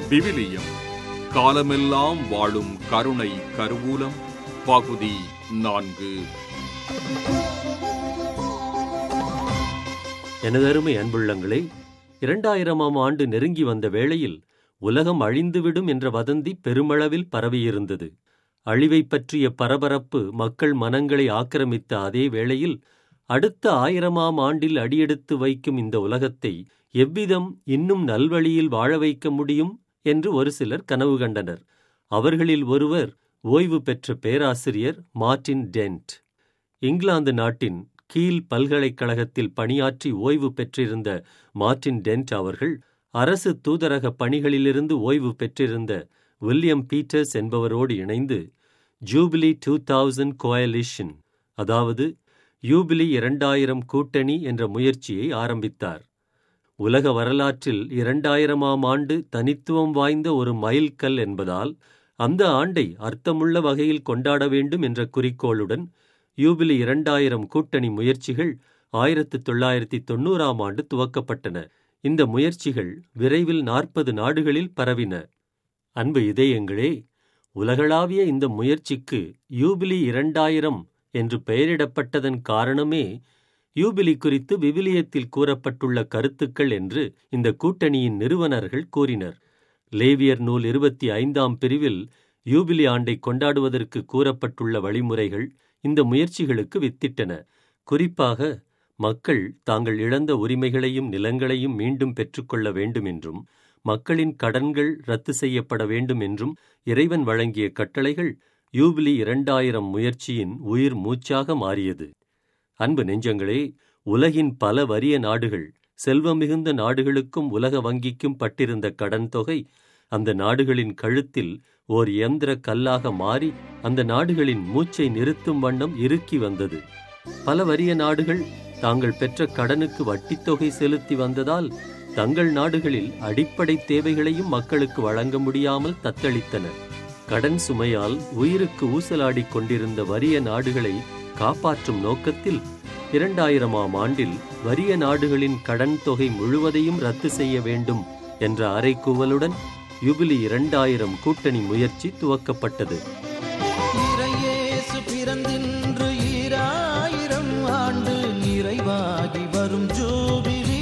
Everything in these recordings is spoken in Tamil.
விவிலியம் காலமெல்லாம் வாழும் கருணை கருவூலம் பகுதி நான்கு எனதருமை அன்புள்ளங்களே இரண்டாயிரமாம் ஆண்டு நெருங்கி வந்த வேளையில் உலகம் அழிந்துவிடும் என்ற வதந்தி பெருமளவில் பரவியிருந்தது அழிவைப் பற்றிய பரபரப்பு மக்கள் மனங்களை ஆக்கிரமித்த அதே வேளையில் அடுத்த ஆயிரமாம் ஆண்டில் அடியெடுத்து வைக்கும் இந்த உலகத்தை எவ்விதம் இன்னும் நல்வழியில் வாழ வைக்க முடியும் என்று ஒரு சிலர் கனவு கண்டனர் அவர்களில் ஒருவர் ஓய்வு பெற்ற பேராசிரியர் மார்ட்டின் டென்ட் இங்கிலாந்து நாட்டின் கீல் பல்கலைக்கழகத்தில் பணியாற்றி ஓய்வு பெற்றிருந்த மார்ட்டின் டென்ட் அவர்கள் அரசு தூதரக பணிகளிலிருந்து ஓய்வு பெற்றிருந்த வில்லியம் பீட்டர்ஸ் என்பவரோடு இணைந்து ஜூபிலி டூ தௌசண்ட் கோயலிஷன் அதாவது யூபிலி இரண்டாயிரம் கூட்டணி என்ற முயற்சியை ஆரம்பித்தார் உலக வரலாற்றில் இரண்டாயிரமாம் ஆண்டு தனித்துவம் வாய்ந்த ஒரு மைல்கல் என்பதால் அந்த ஆண்டை அர்த்தமுள்ள வகையில் கொண்டாட வேண்டும் என்ற குறிக்கோளுடன் யூபிலி இரண்டாயிரம் கூட்டணி முயற்சிகள் ஆயிரத்து தொள்ளாயிரத்தி தொண்ணூறாம் ஆண்டு துவக்கப்பட்டன இந்த முயற்சிகள் விரைவில் நாற்பது நாடுகளில் பரவின அன்பு இதயங்களே உலகளாவிய இந்த முயற்சிக்கு யூபிலி இரண்டாயிரம் என்று பெயரிடப்பட்டதன் காரணமே யூபிலி குறித்து விவிலியத்தில் கூறப்பட்டுள்ள கருத்துக்கள் என்று இந்த கூட்டணியின் நிறுவனர்கள் கூறினர் லேவியர் நூல் இருபத்தி ஐந்தாம் பிரிவில் யூபிலி ஆண்டை கொண்டாடுவதற்கு கூறப்பட்டுள்ள வழிமுறைகள் இந்த முயற்சிகளுக்கு வித்திட்டன குறிப்பாக மக்கள் தாங்கள் இழந்த உரிமைகளையும் நிலங்களையும் மீண்டும் பெற்றுக்கொள்ள வேண்டும் என்றும் மக்களின் கடன்கள் ரத்து செய்யப்பட வேண்டும் என்றும் இறைவன் வழங்கிய கட்டளைகள் யூபிலி இரண்டாயிரம் முயற்சியின் உயிர் மூச்சாக மாறியது அன்பு நெஞ்சங்களே உலகின் பல வறிய நாடுகள் செல்வம் மிகுந்த நாடுகளுக்கும் உலக வங்கிக்கும் பட்டிருந்த கடன் தொகை அந்த நாடுகளின் கழுத்தில் ஓர் இயந்திர கல்லாக மாறி அந்த நாடுகளின் மூச்சை நிறுத்தும் வண்ணம் இறுக்கி வந்தது பல வறிய நாடுகள் தாங்கள் பெற்ற கடனுக்கு வட்டித் தொகை செலுத்தி வந்ததால் தங்கள் நாடுகளில் அடிப்படை தேவைகளையும் மக்களுக்கு வழங்க முடியாமல் தத்தளித்தன கடன் சுமையால் உயிருக்கு ஊசலாடிக் கொண்டிருந்த வறிய நாடுகளை காப்பாற்றும் நோக்கத்தில் இரண்டாயிரமாம் ஆண்டில் வறிய நாடுகளின் கடன் தொகை முழுவதையும் ரத்து செய்ய வேண்டும் என்ற அறைகூவலுடன் யுபிலி இரண்டாயிரம் கூட்டணி முயற்சி துவக்கப்பட்டது இறையேசு பிறந்தின்று ஈராயிரம் ஆண்டு நிறைவாகி வரும் ஜூபிலி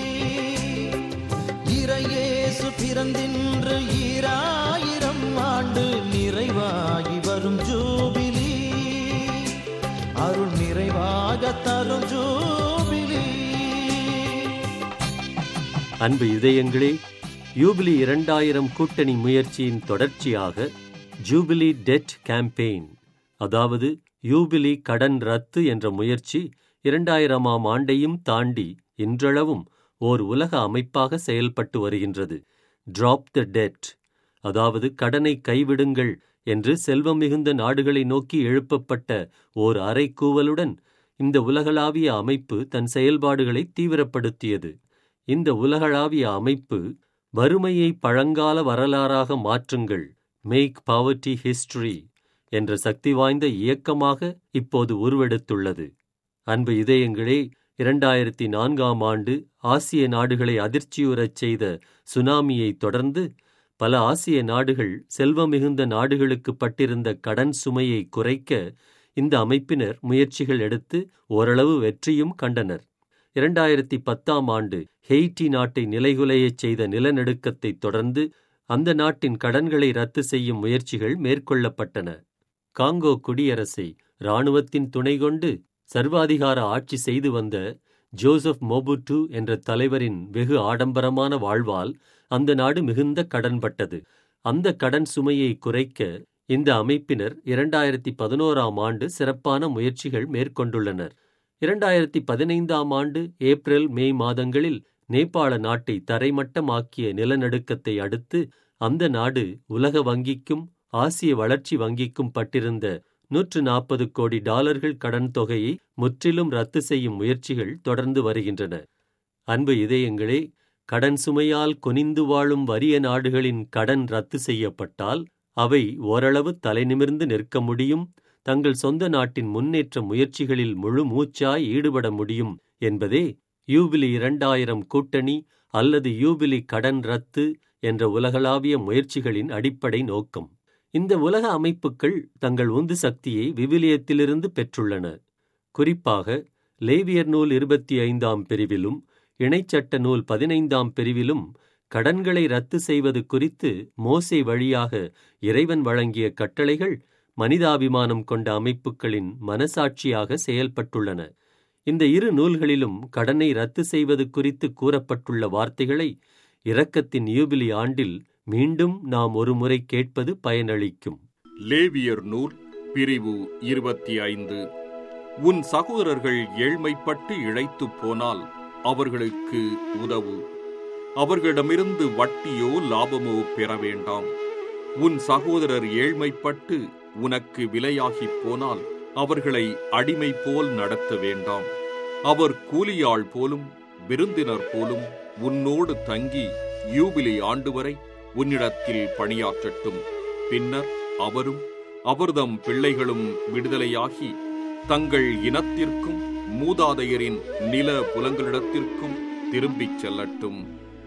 இறையேசு பிறந்தின்று ஈராயிரம் ஆண்டு நிறைவாகி வரும் ஜூபிலி அருள் நிறைவாக தரும் ஜூபிலி அன்பு இதயங்களே யூபிலி இரண்டாயிரம் கூட்டணி முயற்சியின் தொடர்ச்சியாக ஜூபிலி டெட் கேம்பெயின் அதாவது யூபிலி கடன் ரத்து என்ற முயற்சி இரண்டாயிரமாம் ஆண்டையும் தாண்டி இன்றளவும் ஓர் உலக அமைப்பாக செயல்பட்டு வருகின்றது டிராப் த டெட் அதாவது கடனை கைவிடுங்கள் என்று செல்வம் மிகுந்த நாடுகளை நோக்கி எழுப்பப்பட்ட ஓர் அறைகூவலுடன் இந்த உலகளாவிய அமைப்பு தன் செயல்பாடுகளை தீவிரப்படுத்தியது இந்த உலகளாவிய அமைப்பு வறுமையை பழங்கால வரலாறாக மாற்றுங்கள் மேக் பாவர்ட்டி ஹிஸ்டரி என்ற சக்தி வாய்ந்த இயக்கமாக இப்போது உருவெடுத்துள்ளது அன்பு இதயங்களே இரண்டாயிரத்தி நான்காம் ஆண்டு ஆசிய நாடுகளை அதிர்ச்சியுறச் செய்த சுனாமியை தொடர்ந்து பல ஆசிய நாடுகள் செல்வம் மிகுந்த நாடுகளுக்கு பட்டிருந்த கடன் சுமையை குறைக்க இந்த அமைப்பினர் முயற்சிகள் எடுத்து ஓரளவு வெற்றியும் கண்டனர் இரண்டாயிரத்தி பத்தாம் ஆண்டு ஹெய்டி நாட்டை நிலைகுலையச் செய்த நிலநடுக்கத்தை தொடர்ந்து அந்த நாட்டின் கடன்களை ரத்து செய்யும் முயற்சிகள் மேற்கொள்ளப்பட்டன காங்கோ குடியரசை இராணுவத்தின் துணை கொண்டு சர்வாதிகார ஆட்சி செய்து வந்த ஜோசப் மோபுட்டு என்ற தலைவரின் வெகு ஆடம்பரமான வாழ்வால் அந்த நாடு மிகுந்த கடன்பட்டது அந்த கடன் சுமையை குறைக்க இந்த அமைப்பினர் இரண்டாயிரத்தி பதினோராம் ஆண்டு சிறப்பான முயற்சிகள் மேற்கொண்டுள்ளனர் இரண்டாயிரத்தி பதினைந்தாம் ஆண்டு ஏப்ரல் மே மாதங்களில் நேபாள நாட்டை தரைமட்டமாக்கிய நிலநடுக்கத்தை அடுத்து அந்த நாடு உலக வங்கிக்கும் ஆசிய வளர்ச்சி வங்கிக்கும் பட்டிருந்த நூற்று நாற்பது கோடி டாலர்கள் கடன் தொகையை முற்றிலும் ரத்து செய்யும் முயற்சிகள் தொடர்ந்து வருகின்றன அன்பு இதயங்களே கடன் சுமையால் கொனிந்து வாழும் வறிய நாடுகளின் கடன் ரத்து செய்யப்பட்டால் அவை ஓரளவு தலைநிமிர்ந்து நிற்க முடியும் தங்கள் சொந்த நாட்டின் முன்னேற்ற முயற்சிகளில் முழு மூச்சாய் ஈடுபட முடியும் என்பதே யூபிலி இரண்டாயிரம் கூட்டணி அல்லது யூபிலி கடன் ரத்து என்ற உலகளாவிய முயற்சிகளின் அடிப்படை நோக்கம் இந்த உலக அமைப்புகள் தங்கள் உந்து சக்தியை விவிலியத்திலிருந்து பெற்றுள்ளன குறிப்பாக லேவியர் நூல் இருபத்தி ஐந்தாம் பிரிவிலும் இணைச்சட்ட நூல் பதினைந்தாம் பிரிவிலும் கடன்களை ரத்து செய்வது குறித்து மோசே வழியாக இறைவன் வழங்கிய கட்டளைகள் மனிதாபிமானம் கொண்ட அமைப்புகளின் மனசாட்சியாக செயல்பட்டுள்ளன இந்த இரு நூல்களிலும் கடனை ரத்து செய்வது குறித்து கூறப்பட்டுள்ள வார்த்தைகளை இரக்கத்தின் யூபிலி ஆண்டில் மீண்டும் நாம் ஒருமுறை கேட்பது பயனளிக்கும் லேவியர் நூல் பிரிவு இருபத்தி ஐந்து உன் சகோதரர்கள் ஏழ்மைப்பட்டு இழைத்துப் போனால் அவர்களுக்கு உதவு அவர்களிடமிருந்து வட்டியோ லாபமோ பெற வேண்டாம் உன் சகோதரர் ஏழ்மைப்பட்டு உனக்கு விலையாகிப் போனால் அவர்களை அடிமை போல் நடத்த வேண்டாம் அவர் கூலியாள் போலும் விருந்தினர் போலும் உன்னோடு தங்கி யூபிலி ஆண்டு வரை உன்னிடத்தில் பணியாற்றட்டும் பின்னர் அவரும் அவர்தம் பிள்ளைகளும் விடுதலையாகி தங்கள் இனத்திற்கும் மூதாதையரின் நில புலங்களிடத்திற்கும் திரும்பிச் செல்லட்டும்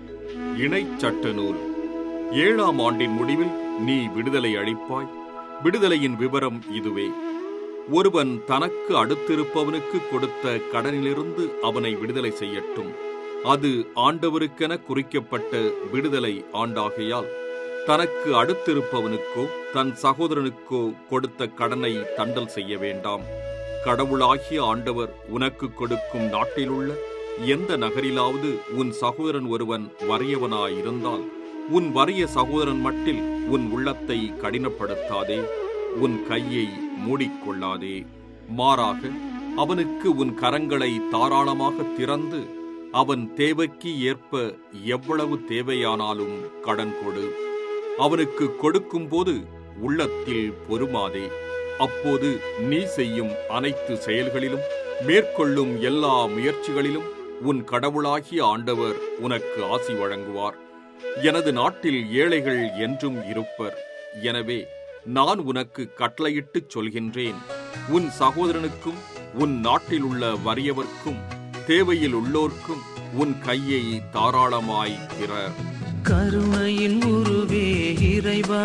இணைச்சட்ட நூல் ஏழாம் ஆண்டின் முடிவில் நீ விடுதலை அளிப்பாய் விடுதலையின் விவரம் இதுவே ஒருவன் தனக்கு அடுத்திருப்பவனுக்கு கொடுத்த கடனிலிருந்து அவனை விடுதலை செய்யட்டும் அது ஆண்டவருக்கென குறிக்கப்பட்ட விடுதலை ஆண்டாகையால் தனக்கு அடுத்திருப்பவனுக்கோ தன் சகோதரனுக்கோ கொடுத்த கடனை தண்டல் செய்ய வேண்டாம் கடவுளாகிய ஆண்டவர் உனக்கு கொடுக்கும் நாட்டிலுள்ள எந்த நகரிலாவது உன் சகோதரன் ஒருவன் வறியவனாயிருந்தால் உன் வறிய சகோதரன் மட்டில் உன் உள்ளத்தை கடினப்படுத்தாதே உன் கையை மூடிக்கொள்ளாதே மாறாக அவனுக்கு உன் கரங்களை தாராளமாக திறந்து அவன் தேவைக்கு ஏற்ப எவ்வளவு தேவையானாலும் கடன் கொடு அவனுக்கு கொடுக்கும்போது உள்ளத்தில் பொறுமாதே அப்போது நீ செய்யும் அனைத்து செயல்களிலும் மேற்கொள்ளும் எல்லா முயற்சிகளிலும் உன் கடவுளாகிய ஆண்டவர் உனக்கு ஆசி வழங்குவார் எனது நாட்டில் ஏழைகள் என்றும் இருப்பர் எனவே நான் உனக்கு கட்டளையிட்டுச் சொல்கின்றேன் உன் சகோதரனுக்கும் உன் நாட்டிலுள்ள வறியவர்க்கும் தேவையில் உள்ளோர்க்கும் உன் கையை தாராளமாய் திற கருணையின் உருவே இறைவா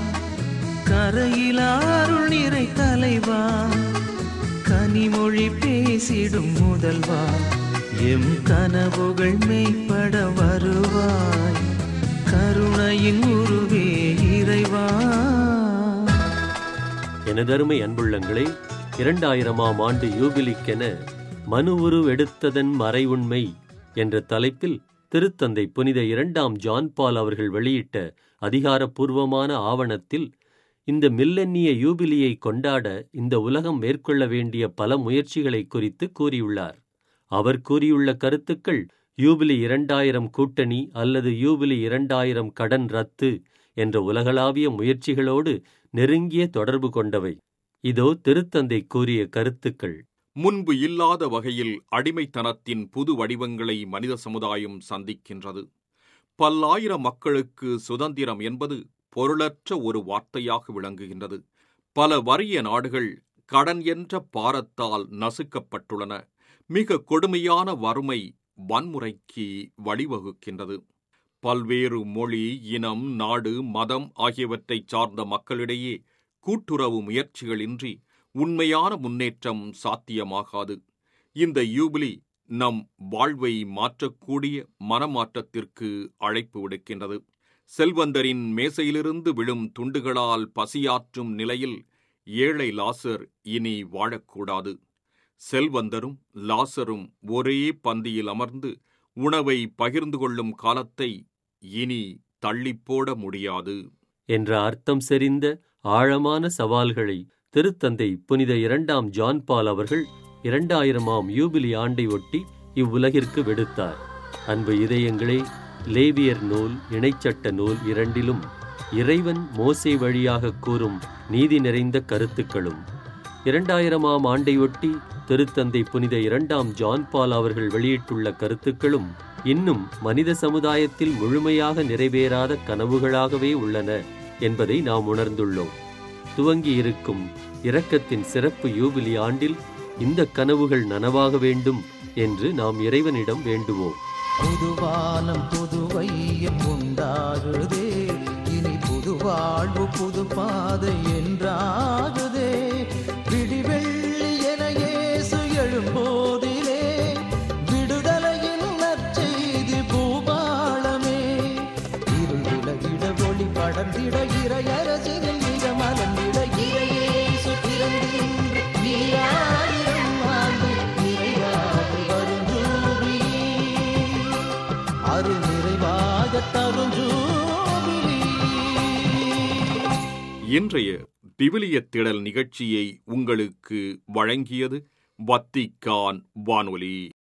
கரையிலாருள் நிறை தலைவா கனிமொழி பேசிடும் முதல்வா எம் கனவுகள் மெய்ப்பட வருவாய் கருணையின் உருவே இறைவா எனதருமை அன்புள்ளங்களே இரண்டாயிரமாம் ஆண்டு யூபிலிக்கென மனு உருவெடுத்ததன் மறைவுண்மை என்ற தலைப்பில் திருத்தந்தை புனித இரண்டாம் ஜான் பால் அவர்கள் வெளியிட்ட அதிகாரப்பூர்வமான ஆவணத்தில் இந்த மில்லன்னிய யூபிலியை கொண்டாட இந்த உலகம் மேற்கொள்ள வேண்டிய பல முயற்சிகளை குறித்து கூறியுள்ளார் அவர் கூறியுள்ள கருத்துக்கள் யூபிலி இரண்டாயிரம் கூட்டணி அல்லது யூபிலி இரண்டாயிரம் கடன் ரத்து என்ற உலகளாவிய முயற்சிகளோடு நெருங்கிய தொடர்பு கொண்டவை இதோ திருத்தந்தை கூறிய கருத்துக்கள் முன்பு இல்லாத வகையில் அடிமைத்தனத்தின் புது வடிவங்களை மனித சமுதாயம் சந்திக்கின்றது பல்லாயிரம் மக்களுக்கு சுதந்திரம் என்பது பொருளற்ற ஒரு வார்த்தையாக விளங்குகின்றது பல வறிய நாடுகள் கடன் என்ற பாரத்தால் நசுக்கப்பட்டுள்ளன மிக கொடுமையான வறுமை வன்முறைக்கு வழிவகுக்கின்றது பல்வேறு மொழி இனம் நாடு மதம் ஆகியவற்றைச் சார்ந்த மக்களிடையே கூட்டுறவு முயற்சிகளின்றி உண்மையான முன்னேற்றம் சாத்தியமாகாது இந்த யூபிலி நம் வாழ்வை மாற்றக்கூடிய மனமாற்றத்திற்கு அழைப்பு விடுக்கின்றது செல்வந்தரின் மேசையிலிருந்து விழும் துண்டுகளால் பசியாற்றும் நிலையில் ஏழை லாசர் இனி வாழக்கூடாது செல்வந்தரும் லாசரும் ஒரே பந்தியில் அமர்ந்து உணவை பகிர்ந்து கொள்ளும் காலத்தை இனி தள்ளிப்போட முடியாது என்ற அர்த்தம் செறிந்த ஆழமான சவால்களை திருத்தந்தை புனித இரண்டாம் ஜான் பால் அவர்கள் இரண்டாயிரமாம் யூபிலி ஆண்டை ஒட்டி இவ்வுலகிற்கு விடுத்தார் அன்பு இதயங்களே லேவியர் நூல் இணைச்சட்ட நூல் இரண்டிலும் இறைவன் மோசே வழியாக கூறும் நீதி நிறைந்த கருத்துக்களும் இரண்டாயிரமாம் ஆண்டையொட்டி திருத்தந்தை புனித இரண்டாம் ஜான் பால் அவர்கள் வெளியிட்டுள்ள கருத்துக்களும் இன்னும் மனித சமுதாயத்தில் முழுமையாக நிறைவேறாத கனவுகளாகவே உள்ளன என்பதை நாம் உணர்ந்துள்ளோம் துவங்கி இருக்கும் இரக்கத்தின் சிறப்பு யூபிலி ஆண்டில் இந்த கனவுகள் நனவாக வேண்டும் என்று நாம் இறைவனிடம் வேண்டுவோம் புதுவானம் புதுவையம் உண்டாகுதே இனி புது வாழ்வு புது பாதை என்றாகுதே விடிவெள்ளி என இயேசு எழும்போதிலே விடுதலையின் நற்செய்தி பூபாளமே இருள் விலகிட ஒளி படர்ந்திட இறையரசினில் மிக மலர்ந்திட இறையேசு பிறந்தின்று நீராயிரம் ஆண்டு நிறைவாக வரும் ஜூபிலி அருள் நிறைவாக தரும் ஜூபிலி இன்றைய விவிலிய திடல் நிகழ்ச்சியை உங்களுக்கு வழங்கியது வத்திக்கான் வானொலி